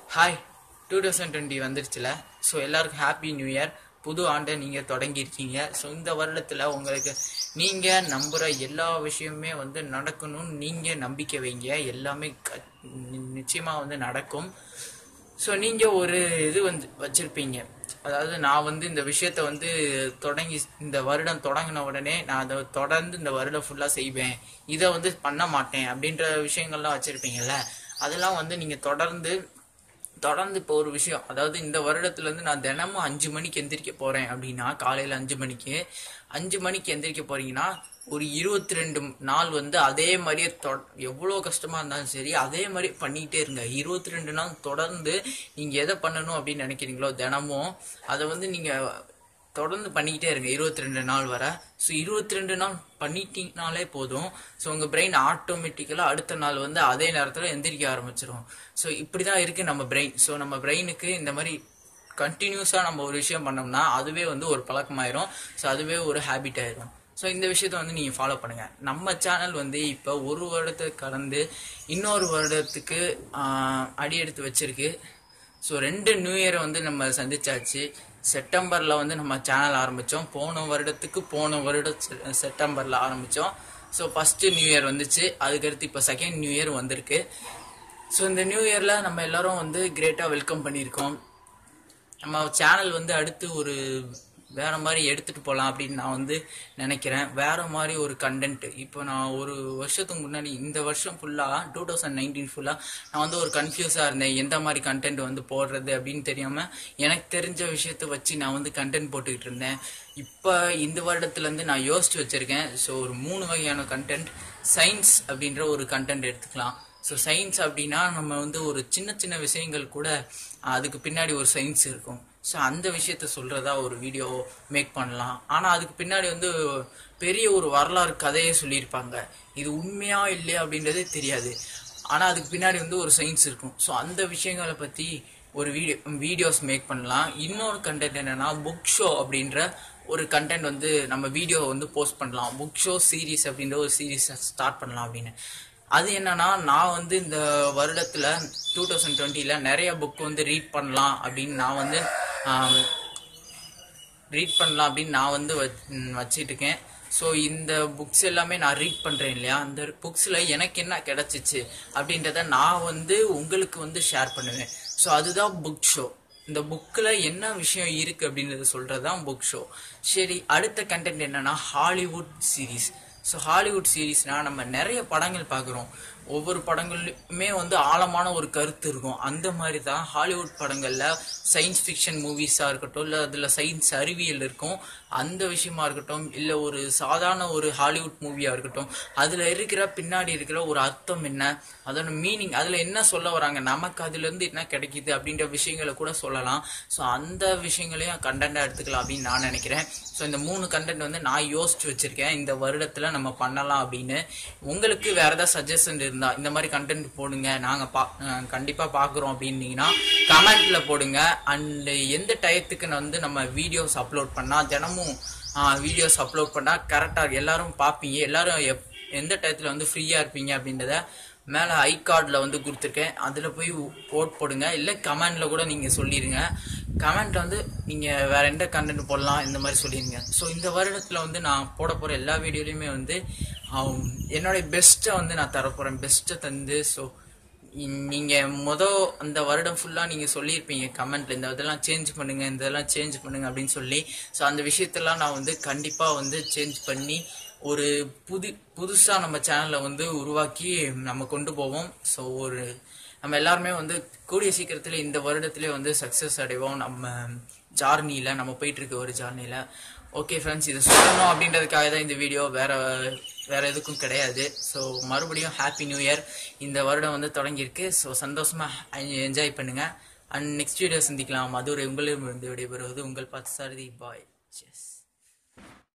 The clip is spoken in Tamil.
ஹாய் டூ தௌசண்ட் டுவெண்ட்டி வந்துருச்சுல ஸோ எல்லாருக்கும் ஹாப்பி நியூ இயர் புது ஆண்டை நீங்கள் தொடங்கியிருக்கீங்க ஸோ இந்த வருடத்தில் உங்களுக்கு நீங்கள் நம்புகிற எல்லா விஷயமுமே வந்து நடக்கணும்னு நீங்கள் நம்பிக்கை வைங்க எல்லாமே க நிச்சயமாக வந்து நடக்கும் ஸோ நீங்கள் ஒரு இது வந்து வச்சுருப்பீங்க அதாவது நான் வந்து இந்த விஷயத்த வந்து தொடங்கி இந்த வருடம் தொடங்கின உடனே நான் அதை தொடர்ந்து இந்த வருடம் ஃபுல்லாக செய்வேன் இதை வந்து பண்ண மாட்டேன் அப்படின்ற விஷயங்கள்லாம் வச்சுருப்பீங்கல்ல அதெல்லாம் வந்து நீங்கள் தொடர்ந்து தொடர்ந்து இப்போ ஒரு விஷயம் அதாவது இந்த வருடத்துலேருந்து நான் தினமும் அஞ்சு மணிக்கு எந்திரிக்க போகிறேன் அப்படின்னா காலையில் அஞ்சு மணிக்கு அஞ்சு மணிக்கு எந்திரிக்க போறீங்கன்னா ஒரு இருபத்தி ரெண்டு நாள் வந்து அதே மாதிரியே தொ எவ்வளோ கஷ்டமாக இருந்தாலும் சரி அதே மாதிரி பண்ணிக்கிட்டே இருங்க இருபத்தி ரெண்டு நாள் தொடர்ந்து நீங்கள் எதை பண்ணணும் அப்படின்னு நினைக்கிறீங்களோ தினமும் அதை வந்து நீங்கள் தொடர்ந்து பண்ணிக்கிட்டே இருங்க இருபத்தி ரெண்டு நாள் வர ஸோ இருபத்தி ரெண்டு நாள் பண்ணிட்டீங்கனாலே போதும் ஸோ உங்கள் பிரெயின் ஆட்டோமேட்டிக்கலாக அடுத்த நாள் வந்து அதே நேரத்தில் எந்திரிக்க ஆரம்பிச்சிடும் ஸோ இப்படி தான் இருக்குது நம்ம பிரெயின் ஸோ நம்ம பிரெயினுக்கு இந்த மாதிரி கண்டினியூஸாக நம்ம ஒரு விஷயம் பண்ணோம்னா அதுவே வந்து ஒரு பழக்கமாயிரும் ஸோ அதுவே ஒரு ஹேபிட் ஆயிரும் ஸோ இந்த விஷயத்த வந்து நீங்கள் ஃபாலோ பண்ணுங்கள் நம்ம சேனல் வந்து இப்போ ஒரு வருடத்தை கடந்து இன்னொரு வருடத்துக்கு ஆஹ், அடி எடுத்து வச்சிருக்கு ஸோ ரெண்டு நியூ இயரை வந்து நம்ம சந்திச்சாச்சு செப்டம்பரில் வந்து நம்ம சேனல் ஆரம்பித்தோம் போன வருடத்துக்கு போன வருடம் செ- செப்டம்பரில் ஆரம்பித்தோம் ஸோ ஃபஸ்ட்டு நியூ இயர் வந்துச்சு அதுக்கடுத்து இப்போ செகண்ட் நியூ இயர் வந்திருக்கு ஸோ இந்த நியூ இயரில் நம்ம எல்லாரும் வந்து கிரேட்டாக வெல்கம் பண்ணியிருக்கோம் நம்ம சேனல் வந்து அடுத்து ஒரு வேற மாதிரி எடுத்துட்டு போகலாம் அப்படின்னு நான் வந்து நினைக்கிறேன் வேற மாதிரி ஒரு கண்டென்ட் இப்போ நான் ஒரு வருஷத்துக்கு முன்னாடி இந்த வருஷம் ஃபுல்லாக டூ தௌசண்ட் நைன்டீன் ஃபுல்லாக நான் வந்து ஒரு கன்ஃபியூஸாக இருந்தேன் எந்த மாதிரி கண்டென்ட் வந்து போடுறது அப்படின்னு தெரியாமல் எனக்கு தெரிஞ்ச விஷயத்த வச்சு நான் வந்து கண்டென்ட் போட்டுக்கிட்டு இருந்தேன் இப்போ இந்த வருடத்துலேருந்து நான் யோசிச்சு வச்சுருக்கேன் ஸோ ஒரு மூணு வகையான கண்டென்ட் சயின்ஸ் அப்படின்ற ஒரு கண்டென்ட் எடுத்துக்கலாம் ஸோ சயின்ஸ் அப்படின்னா நம்ம வந்து ஒரு சின்ன சின்ன விஷயங்கள் கூட அதுக்கு பின்னாடி ஒரு சயின்ஸ் இருக்கும் ஸோ அந்த விஷயத்த சொல்றதா ஒரு வீடியோ மேக் பண்ணலாம் ஆனால் அதுக்கு பின்னாடி வந்து பெரிய ஒரு வரலாறு கதையே சொல்லியிருப்பாங்க இது உண்மையா இல்லையா அப்படின்றதே தெரியாது ஆனால் அதுக்கு பின்னாடி வந்து ஒரு சயின்ஸ் இருக்கும் ஸோ அந்த விஷயங்களை பற்றி ஒரு வீடியோ வீடியோஸ் மேக் பண்ணலாம் இன்னொரு கண்டென்ட் என்னன்னா புக் ஷோ அப்படின்ற ஒரு கண்டென்ட் வந்து நம்ம வீடியோ வந்து போஸ்ட் பண்ணலாம் புக் ஷோ சீரிஸ் அப்படின்ற ஒரு சீரிஸ் ஸ்டார்ட் பண்ணலாம் அப்படின்னு அது என்னன்னா நான் வந்து இந்த வருடத்துல டூ தௌசண்ட் டுவெண்ட்டில நிறைய புக் வந்து ரீட் பண்ணலாம் அப்படின்னு நான் வந்து ரீட் பண்ணலாம் அப்படின்னு நான் வந்து வச்- ம், வச்சிட்டு இருக்கேன் ஸோ இந்த புக்ஸ் எல்லாமே நான் ரீட் பண்ணுறேன் இல்லையா அந்த புக்ஸில் எனக்கு என்ன கிடைச்சிச்சு அப்படின்றத நான் வந்து உங்களுக்கு வந்து ஷேர் பண்ணுவேன் ஸோ அதுதான் புக் ஷோ இந்த புக்கில் என்ன விஷயம் இருக்குது அப்படின்றத சொல்கிறது தான் புக் ஷோ சரி அடுத்த கண்டென்ட் என்னன்னா ஹாலிவுட் சீரிஸ் ஸோ ஹாலிவுட் சீரீஸ்னால் நம்ம நிறைய படங்கள் பார்க்குறோம் ஒவ்வொரு படங்கள்லையுமே வந்து ஆழமான ஒரு கருத்து இருக்கும் அந்த மாதிரி தான் ஹாலிவுட் படங்களில் சயின்ஸ் ஃபிக்ஷன் மூவிஸாக இருக்கட்டும் இல்லை அதில் சயின்ஸ் அறிவியல் இருக்கும் அந்த விஷயமா இருக்கட்டும் இல்லை ஒரு சாதாரண ஒரு ஹாலிவுட் மூவியாக இருக்கட்டும் அதில் இருக்கிற பின்னாடி இருக்கிற ஒரு அர்த்தம் என்ன அதோட மீனிங் அதில் என்ன சொல்ல வராங்க நமக்கு அதுலேருந்து என்ன கிடைக்குது அப்படின்ற விஷயங்களை கூட சொல்லலாம் ஸோ அந்த விஷயங்களையும் கண்டென்ட்டாக எடுத்துக்கலாம் அப்படின்னு நான் நினைக்கிறேன் ஸோ இந்த மூணு கண்டென்ட் வந்து நான் யோசிச்சு வச்சிருக்கேன் இந்த வருடத்தில் நம்ம பண்ணலாம் அப்படின்னு உங்களுக்கு வேற ஏதாவது சஜஷன் இருந்தால் இந்த மாதிரி கண்டென்ட் போடுங்க நாங்கள் பா அஹ் கண்டிப்பா பார்க்குறோம் அப்படின்னீங்கன்னா கமெண்ட்ல போடுங்க அண்ட் எந்த டயத்துக்கு வந்து நம்ம வீடியோஸ் அப்லோட் பண்ணால் தினமும் வீடியோஸ் அப்லோட் பண்ணால் கரெக்டாக எல்லாரும் பார்ப்பீங்க எல்லாரும் எப் எந்த டயத்தில் வந்து ஃப்ரீயாக இருப்பீங்க அப்படின்றத மேலே ஐ கார்டில் வந்து கொடுத்துருக்கேன் அதில் போய் ஓட் போடுங்க இல்லை கமெண்டில் கூட நீங்கள் சொல்லிடுங்க கமெண்ட் வந்து நீங்கள் வேற எந்த கண்டென்ட் போடலாம் இந்த மாதிரி சொல்லிடுங்க ஸோ இந்த வருடத்தில் வந்து நான் போட போகிற எல்லா வீடியோலையுமே வந்து ஆம், என்னுடைய பெஸ்ட்டை வந்து நான் தரப்போகிறேன் பெஸ்ட்டை தந்து ஸோ நீங்கள் மொத அந்த வருடம் ஃபுல்லாக நீங்கள் சொல்லியிருப்பீங்க கமெண்ட்ல இந்த இதெல்லாம் சேஞ்ச் பண்ணுங்க இந்த இதெல்லாம் சேஞ்ச் பண்ணுங்க அப்படின்னு சொல்லி ஸோ அந்த விஷயத்தெல்லாம் நான் வந்து கண்டிப்பாக வந்து சேஞ்ச் பண்ணி ஒரு புது புதுசாக நம்ம சேனலை வந்து உருவாக்கி நம்ம கொண்டு போவோம் ஸோ ஒரு நம்ம எல்லாருமே வந்து கூடிய சீக்கிரத்தில் இந்த வருடத்திலே வந்து சக்ஸஸ் அடைவோம் நம்ம ஜார்னியில் நம்ம போயிட்டு இருக்க ஒரு ஜார்னியில் ஓகே ஃப்ரெண்ட்ஸ் இதை சொல்லணும் அப்படின்றதுக்காக தான் இந்த வீடியோ வேற வேற எதுக்கும் கிடையாது ஸோ மறுபடியும் ஹாப்பி நியூ இயர் இந்த வருடம் வந்து தொடங்கியிருக்கு ஸோ சந்தோஷமாக என்ஜாய் பண்ணுங்க அண்ட் நெக்ஸ்ட் வீடியோ சந்திக்கலாம் மதுரை உங்களிடமிருந்து விடைபெறுவது உங்கள் பார்த்து சாரதி பாய் எஸ்